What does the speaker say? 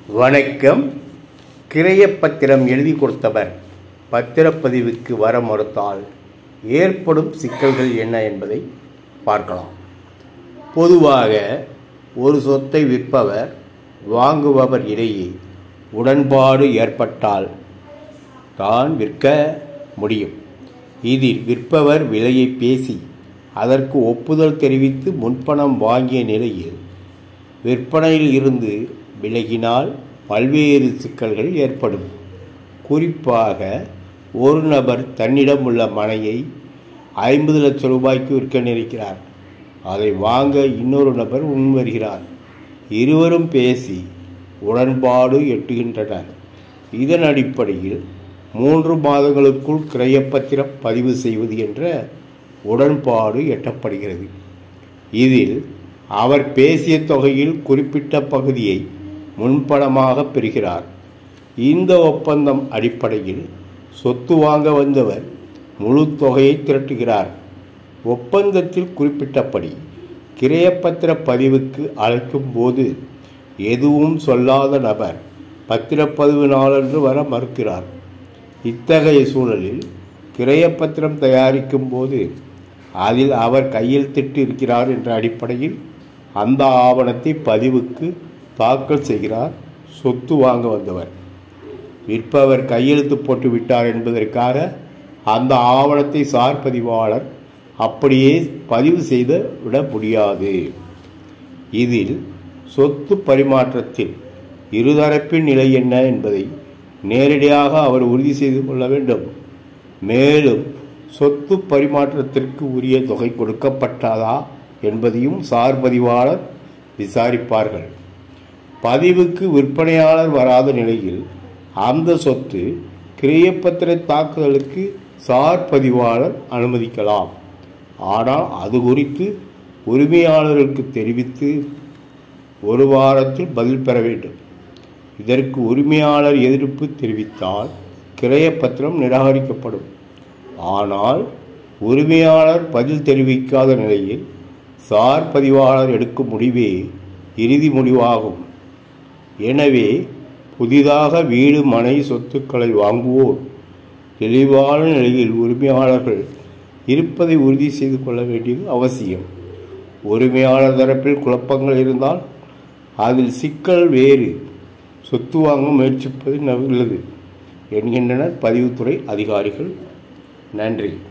வணக்கம் கிரையப்பத்திரம் எழுதி கொடுத்தவர் பத்திரப்பதிவுக்கு வர மறுத்தால் ஏற்படும் சிக்கல்கள் என்ன என்பதை பார்க்கலாம் பொதுவாக ஒரு சொத்தை விற்பவர் வாங்குபவர் இடையே உடன்பாடு ஏற்பட்டால் தான் விற்க முடியும் இதில் விற்பவர் விலையை பேசி அதற்கு ஒப்புதல் தெரிவித்து முன்பணம் வாங்கிய நிலையில் விற்பனையில் இருந்து விலகினால் பல்வேறு சிக்கல்கள் ஏற்படும் குறிப்பாக ஒரு நபர் தன்னிடம் உள்ள மனையை ஐம்பது லட்சம் ரூபாய்க்கு விற்க நினைக்கிறார் அதை வாங்க இன்னொரு நபர் முன்வருகிறார் இருவரும் பேசி உடன்பாடு எட்டுகின்றனர் இதன் அடிப்படையில் மூன்று மாதங்களுக்குள் கிரையப்பத்திரம் பதிவு செய்வது என்ற உடன்பாடு எட்டப்படுகிறது இதில் அவர் பேசிய தொகையில் குறிப்பிட்ட பகுதியை முன்பணமாக பெறுகிறார் இந்த ஒப்பந்தம் அடிப்படையில் சொத்து வாங்க வந்தவர் முழு தொகையை திரட்டுகிறார் ஒப்பந்தத்தில் குறிப்பிட்டபடி கிரையப்பத்திர பதிவுக்கு அழைக்கும் போது எதுவும் சொல்லாத நபர் பத்திரப்பதிவு நாளன்று வர மறுக்கிறார் இத்தகைய சூழலில் கிரையப்பத்திரம் தயாரிக்கும் போது அதில் அவர் கையெழுத்திட்டு இருக்கிறார் என்ற அடிப்படையில் அந்த ஆவணத்தை பதிவுக்கு தாக்கல் செய்கிறார் சொத்து வாங்க வந்தவர் விற்பவர் கையெழுத்து போட்டு விட்டார் என்பதற்காக அந்த ஆவணத்தை சார் பதிவாளர் அப்படியே பதிவு செய்து விட முடியாது இதில் சொத்து பரிமாற்றத்தில் இருதரப்பின் நிலை என்ன என்பதை நேரடியாக அவர் உறுதி செய்து கொள்ள வேண்டும் மேலும் சொத்து பரிமாற்றத்திற்கு உரிய தொகை கொடுக்கப்பட்டதா என்பதையும் சார் பதிவாளர் விசாரிப்பார்கள் பதிவுக்கு விற்பனையாளர் வராத நிலையில் அந்த சொத்து கிரியப்பத்திர தாக்குதலுக்கு சார் பதிவாளர் அனுமதிக்கலாம் ஆனால் அது குறித்து உரிமையாளர்களுக்கு தெரிவித்து ஒரு வாரத்தில் பதில் பெற வேண்டும் இதற்கு உரிமையாளர் எதிர்ப்பு தெரிவித்தால் கிரையப்பத்திரம் நிராகரிக்கப்படும் ஆனால் உரிமையாளர் பதில் தெரிவிக்காத நிலையில் சார் பதிவாளர் எடுக்கும் முடிவே இறுதி முடிவாகும் எனவே புதிதாக வீடு மனை சொத்துக்களை வாங்குவோர் தெளிவான நிலையில் உரிமையாளர்கள் இருப்பதை உறுதி செய்து கொள்ள வேண்டியது அவசியம் உரிமையாளர் தரப்பில் குழப்பங்கள் இருந்தால் அதில் சிக்கல் வேறு சொத்து வாங்க முயற்சிப்பது நல்லது என்கின்றனர் பதிவுத்துறை அதிகாரிகள் நன்றி